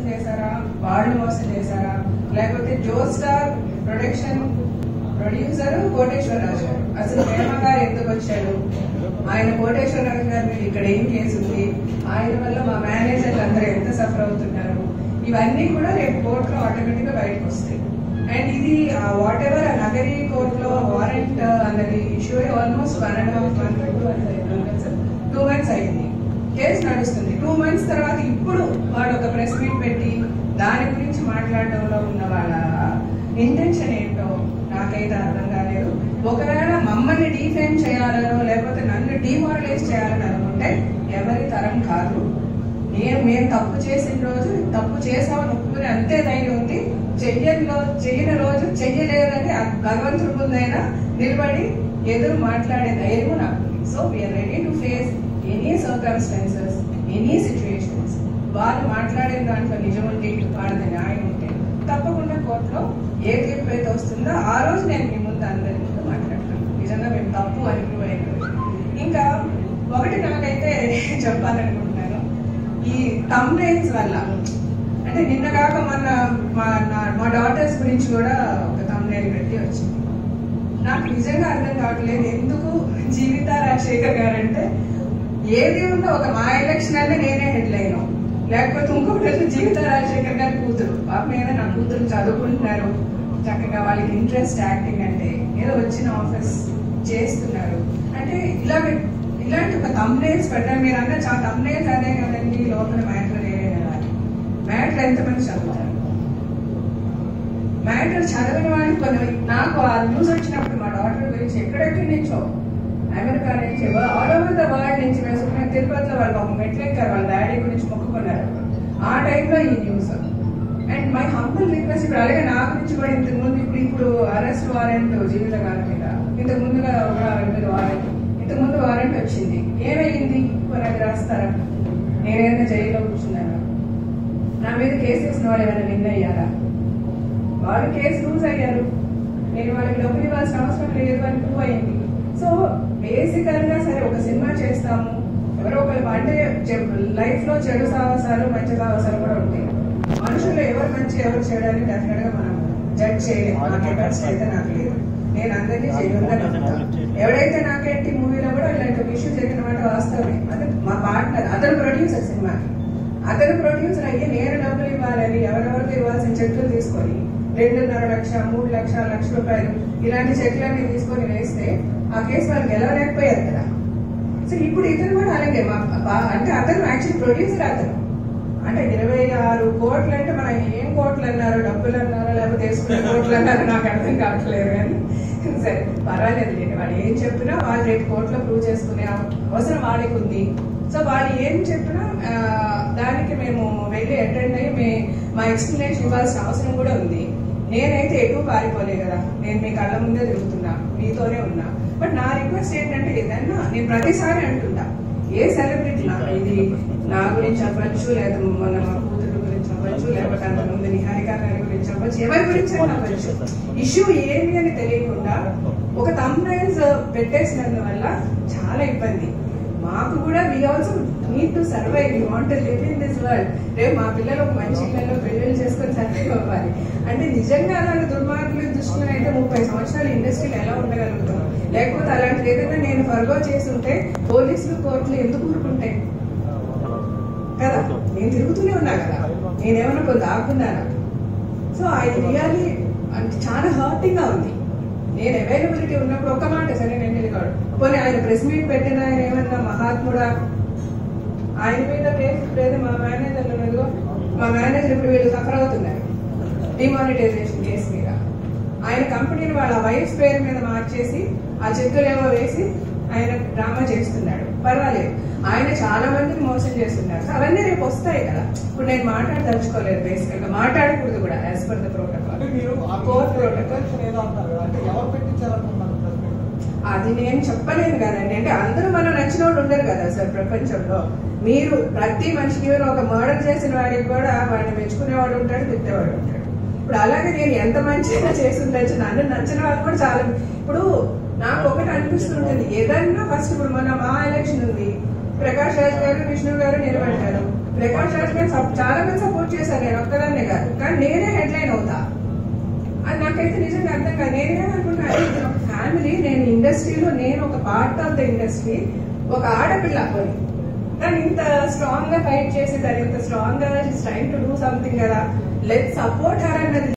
చేశారా వాళ్ళు మోసం చేశారా లేకపోతే Jo star production producer Koteswararaju గారు అసలు ప్రేమ గారు ఎందుకు వచ్చాడు ఆయన కోటేశ్వరరాజు గారి మీద ఇక్కడ ఏం కేసు ఉంది ఆయన వల్ల మా మేనేజర్లు అందరూ ఎంత సఫర్ అవుతున్నారు ఇవన్నీ కూడా రేపు కోర్టులో ఆటోమేటిక్ గా బయటకు వస్తాయి అండ్ ఇది వాట్ ఎవర్ ఆ నగరి కోర్టులో వారెంట్ అన్నది issue almost one and half month two months అయింది కేసు నడుస్తుంది టూ మంత్స్ తర్వాత ఇప్పుడు వాడు ఒక ప్రెస్ మీట్ పెట్టి దాని గురించి మాట్లాడడంలో ఉన్న వాళ్ళ ఇంటెన్షన్ ఏంటో నాకైతే అర్థం కాలేదు ఒకవేళ మమ్మల్ని డీఫేమ్ చేయాలనో లేకపోతే నన్ను డిమారలైజ్ చేయాలని అనుకుంటే ఎవరి తరం కాదు నేను మేము తప్పు చేసిన రోజు తప్పు చేసామని ఒప్పుకుని అంతే ధైర్యం ఉంది చెయ్యని రోజు చెయ్యని రోజు చెయ్యలేదని ఆ భగవంతుడి ముందైనా నిలబడి ఎదురు మాట్లాడే ధైర్యం నాకు ఉంది so we are ready to face any circumstances any situations వాళ్ళు మాట్లాడిన దాంట్లో నిజం ఉంటే వాళ్ళది న్యాయం ఉంటే తప్పకుండా కోర్టులో ఏ తీర్పు అయితే వస్తుందో ఆ రోజు నేను మీ ముందు అందరి ముందు మాట్లాడతాను నిజంగా మేము తప్పు అని ప్రూవ్ అయిన రోజు. ఇంకా ఒకటి నాకైతే చెప్పాలనుకుంటున్నాను ఈ తమ్నైల్స్ వల్ల అంటే నిన్న కాక మన మా నా- మా డాటర్స్ గురించి కూడా ఒక తమ్నైల్ పెట్టి వచ్చింది నాకు నిజంగా అర్థం కావట్లేదు ఎందుకు జీవిత రాజశేఖర్ గారు అంటే ఏది ఉందో ఒక మా ఎలక్షన్ అంటే నేనే హెడ్ లైన్ లేకపోతే ఇంకొకటి వచ్చి జీవిత రాజశేఖర్ గారి కూతురు పాప మీద నా కూతురు చదువుకుంటున్నారు చక్కగా వాళ్ళకి ఇంట్రెస్ట్ యాక్టింగ్ అంటే ఏదో వచ్చిన ఆఫీస్ చేస్తున్నారు అంటే ఇలా ఇలాంటి ఒక తమ్నేల్స్ పెట్టారు మీరు అన్న చాలా తమ్నేల్స్ అదే కదండి లోపల మ్యాటర్ వేరే కదా మ్యాటర్ ఎంతమంది చదువుతారు మ్యాటర్ చదవని వాళ్ళు కొన్ని నాకు ఆ న్యూస్ వచ్చినప్పుడు మా డాక్టర్ గురించి ఎక్కడెక్కడి నుంచో అమెరికా నుంచి ఆల్ ఓవర్ ద వరల్డ్ నుంచి వేసుకున్న తిరుపతిలో వాళ్ళు ఒక మెట్లు ఎక్కారు వాళ్ళ డాడీ గురించి మొక్కుకున్నారు ఆ టైంలో ఈ news and my humble request ఇప్పుడు అలాగే నా గురించి కూడా ఇంతకు ముందు ఇప్పుడు ఇప్పుడు అరెస్ట్ వారెంట్ జీవిత గారి మీద ఇంతకు ముందుగా కూడా ఆవిడ మీద వారెంట్ ఇంతకు ముందు వారెంట్ వచ్చింది ఏమైంది మరి అది రాస్తారా నేనేదైనా జైల్లో కూర్చున్నాను నా మీద కేసు వేసిన వాళ్ళు ఏమైనా విన్ అయ్యారా వాళ్ళు కేసు లూజ్ అయ్యారు నేను వాళ్ళకి డబ్బులు ఇవ్వాల్సిన అవసరం లేదు అని ప్రూవ్ అయింది సో బేసికల్ గా సరే ఒక సినిమా చేస్తాము ఎవరో ఒకరు అంటే లైఫ్ లో చెడు సాహసాలు మంచి సాహసాలు కూడా ఉంటాయి మనుషులు ఎవరు మంచి ఎవరు చెడు అని డెఫినెట్ గా మనం జడ్జ్ చేయలేము నా కెపాసిటీ అయితే నాకు లేదు నేను అందరినీ చేయగలను ఎవడైతే నాకేంటి మూవీలో కూడా ఇలాంటి ఒక ఇష్యూ జరిగిన మాట వాస్తవమే అదే మా పార్ట్నర్ అతను ప్రొడ్యూసర్ సినిమాకి అతను ప్రొడ్యూసర్ అయ్యి నేను డబ్బులు ఇవ్వాలని ఎవరెవరికి ఇవ్వాల్సిన చెక్కులు తీసుకొని రెండున్నర లక్ష మూడు లక్ష లక్ష రూపాయలు ఇలాంటి చెక్లన్నీ తీసుకొని వేస్తే ఆ కేసు వాళ్ళు గెలవలేకపోయారు కదా సో ఇప్పుడు ఇతను కూడా అలాగే మా బా- అంటే అతను యాక్చువల్ ప్రొడ్యూసర్ అతను అంటే ఇరవై ఆరు కోట్లు అంటే మనం ఏం కోట్లు అన్నారు డబ్బులు అన్నారో లేకపోతే వేసుకునే కోట్లు అన్నారో నాకు అర్థం కావట్లేదు కానీ సరే పర్వాలేదు లేండి వాళ్ళు ఏం చెప్పినా వాళ్ళు రేపు కోర్టులో ప్రూవ్ చేసుకునే అవసరం వాళ్ళకి ఉంది సో వాళ్ళు ఏం చెప్పినా ఆ, దానికి మేము వెళ్ళి అటెండ్ అయ్యి మే మా ఎక్స్ప్లెనేషన్ ఇవ్వాల్సిన అవసరం కూడా ఉంది నేనైతే ఎటు పారిపోలే కదా నేను మీ కళ్ళ ముందే తిరుగుతున్నా మీతోనే ఉన్నా బట్ నా రిక్వెస్ట్ ఏంటంటే ఏదన్నా నేను ప్రతిసారి అంటుంటా ఏ సెలబ్రిటీ నా ఇది నా గురించి అవ్వచ్చు లేదా మొన్న మా కూతురు గురించి అవ్వచ్చు లేకపోతే అంతకుముందు నిహారిక గారి గురించి అవ్వచ్చు ఎవరి గురించి అయినా అవ్వచ్చు ఇష్యూ ఏమి అని తెలియకుండా ఒక తమ్నైల్స్ పెట్టేసినందువల్ల చాలా ఇబ్బంది మాకు కూడా we also need to survive you want live in this world రేపు మా పిల్లలు ఒక మంచి ఇళ్లలో పెళ్లిళ్ళు చేసుకొని సర్వైవ్ అవ్వాలి అంటే నిజంగా అలాంటి దుర్మార్గులు దృష్టిలో అయితే ముప్పై సంవత్సరాలు ఇండస్ట్రీలో ఎలా ఉండగలుగుతాం లేకపోతే అలాంటిది ఏదైనా నేను ఫర్గో చేస్తుంటే పోలీసులు కోర్టులు ఎందుకు ఊరుకుంటాయి కదా నేను తిరుగుతూనే ఉన్నా కదా నేనేమన్నా కొంత ఆగున్నానా సో ఐ రియల్లీ అంటే చాలా హర్టింగ్ గా ఉంది నేను అవైలబిలిటీ ఉన్నప్పుడు ఒక్క మాట సరే నేను నిలబడు పోనీ ఆయన ప్రెస్ మీట్ పెట్టిన ఆయన ఏమన్నా మహాత్ముడా ఆయన మీద కేసు లేదు మా మేనేజర్ ఉన్నదిగో మా మేనేజర్ ఇప్పుడు వీళ్ళు సఫర్ అవుతున్నారు డిమానిటైజేషన్ కేసు మీద ఆయన కంపెనీని వాళ్ళ వైఫ్ పేరు మీద మార్చేసి ఆ చెక్కులేమో వేసి ఆయన డ్రామా చేస్తున్నాడు పర్వాలేదు ఆయన చాలా మందిని మోసం చేస్తున్నారు సో అవన్నీ రేపు వస్తాయి కదా ఇప్పుడు నేను మాట్లాడదలుచుకోలేదు బేసికల్ గా మాట్లాడకూడదు కూడా యాజ్ పర్ ద ప్రోటోకాల్ అంటే మీరు ఆ కోర్ట్ కోర్టు ప్రోటోకాల్ ఏదో అంటారు కదా, అంటే ఎవరు పెట్టించారనుకున్నారు ప్రెస్ మీట్? అది నేను చెప్పలేను కదండి అంటే అందరూ మనం నచ్చిన వాళ్ళు ఉండరు కదా సార్ ప్రపంచంలో మీరు ప్రతి మనిషికి మీరు ఒక మర్డర్ చేసిన వాడికి కూడా వాడిని మెచ్చుకునేవాడు ఉంటాడు తిట్టేవాడు ఉంటాడు ఇప్పుడు అలాగే నేను ఎంత మంచిగా చేసి ఉండొచ్చు నన్ను నచ్చిన వాళ్ళు కూడా చాలా ఇప్పుడు నాకు ఒకటి అనిపిస్తుంటుంది ఏదన్నా ఫస్ట్ ఇప్పుడు మన మా ఎలక్షన్ ఉంది ప్రకాష్ రాజ్ గారు విష్ణు గారు నిలబడ్డారు ప్రకాష్ రాజ్ గారు సప్- చాలా మంది సపోర్ట్ చేశారు నేను చేస్తారు కానీ నేనే హెడ్లైన్ అవుతా అది నాకైతే నిజంగా అర్థం కాదు నేనేమనుకున్నా ఇది ఒక ఫ్యామిలీ నేను ఇండస్ట్రీలో నేను ఒక పార్ట్ ఆఫ్ ద ఇండస్ట్రీ ఒక ఆడపిల్ల పోయి తను ఇంత స్ట్రాంగ్ గా ఫైట్ చేసి తను ఇంత స్ట్రాంగ్ గా ట్రైన్ టు డూ సంథింగ్ కదా లెట్ సపోర్ట్ హర్ అన్నది